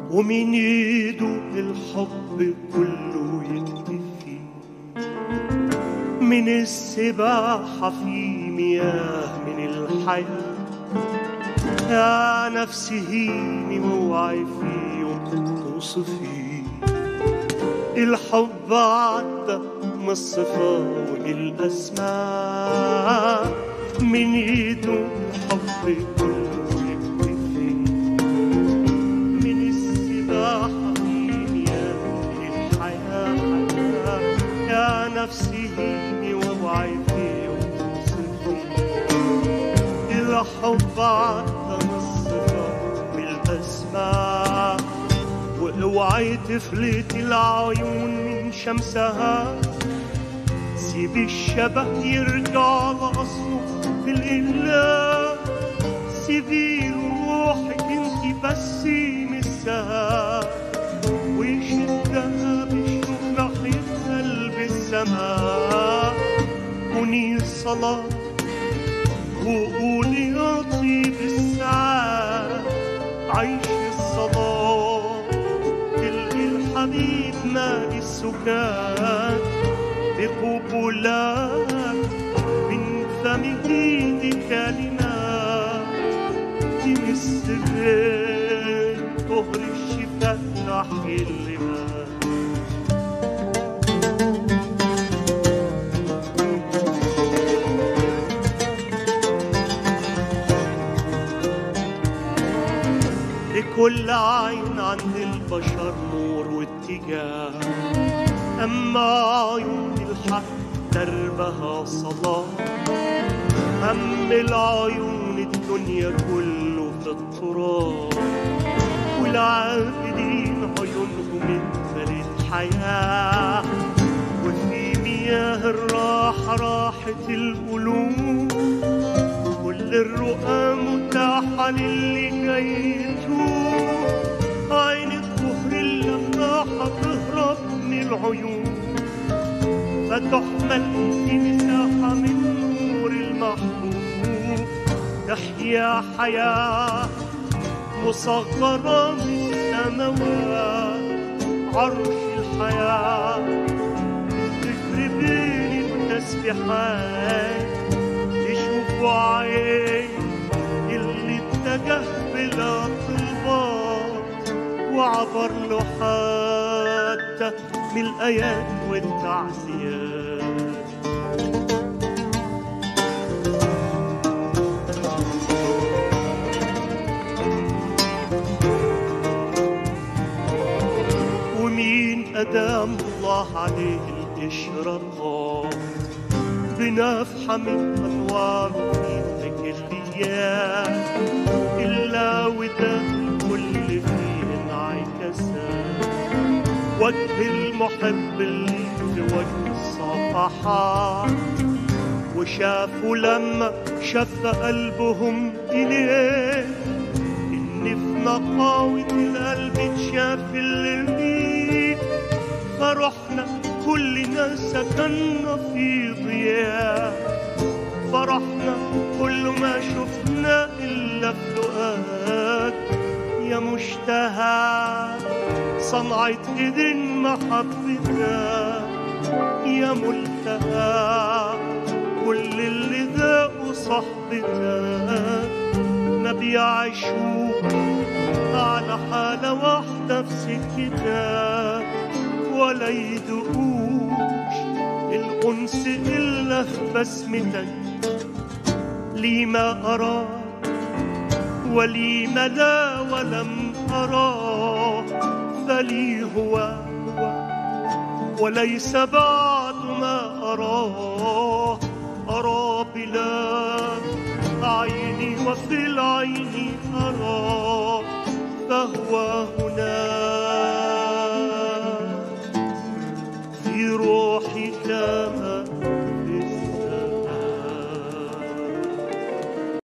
ومن ايده الحب كله يكتفي من السباحة في مياه من الحياة يا نفسي هيني واوعي في يوم توصفي الحب عدى من الصفة والأسماء من ايده الحب كله يكتفي من السباحة في مياه الحياة يا نفسي هيني واوعي في وصفي الحب عدى من الصفة بالأسماء واوعي تفلتي العيون من شمسها سيبي الشبه يرجع لأصله في الإله سيبي روحك انت بس مسها ويشدها بشوق ناحية قلب السماء كوني الصلاة وقولي يا طيب الساعات عيش الصلاة تلقي الحبيب ماء السكات بقبلات من فمه دي كلمات تمس بين طهر الشفاء نحي اللباس لكل عين عند البشر نور واتجاه أما عيون الحق دربها صلاة هم العيون الدنيا كله في التراب والعابدين عيونهم اتملت حياة وفي مياه الراحة راحة القلوب كل الرؤى متاحة للي جاي يتوب عين الطهر اللي الراحة تهرب من العيون فتحمل في مساحة من نور المحبوب تحيا حياة مصغرة من السماوات عرش الحياة ذكر بين التسبيحات تشوفوا عين اللي اتجه بلا طلبات وعبر له حتى من الآيات والتعزيات ومين أدام الله عليه الإشراقات بنفحة من أنواره في التجليات إلا وده الكل فيه انعكاسات وجه المحب اللي في وجه الصفحات وشافوا لما شف قلبهم إليه إن في نقاوة القلب اتشاف اللي فرحنا كلنا سكننا في ضياء فرحنا كل ما شفنا إلا في لقاك يا مشتهى صنعة إيد محبتك يا ملتهى كل اللي ذاقوا صحبتك ما بيعيشوك على حالة واحدة في سكتك ولا يدقوش الأنس إلا في بسمتك لي ما أراك ولي ما لا ولم أراه فلي هو هو وليس بعد ما أراه أرى بلا عيني وفي العين أراه فهو هنا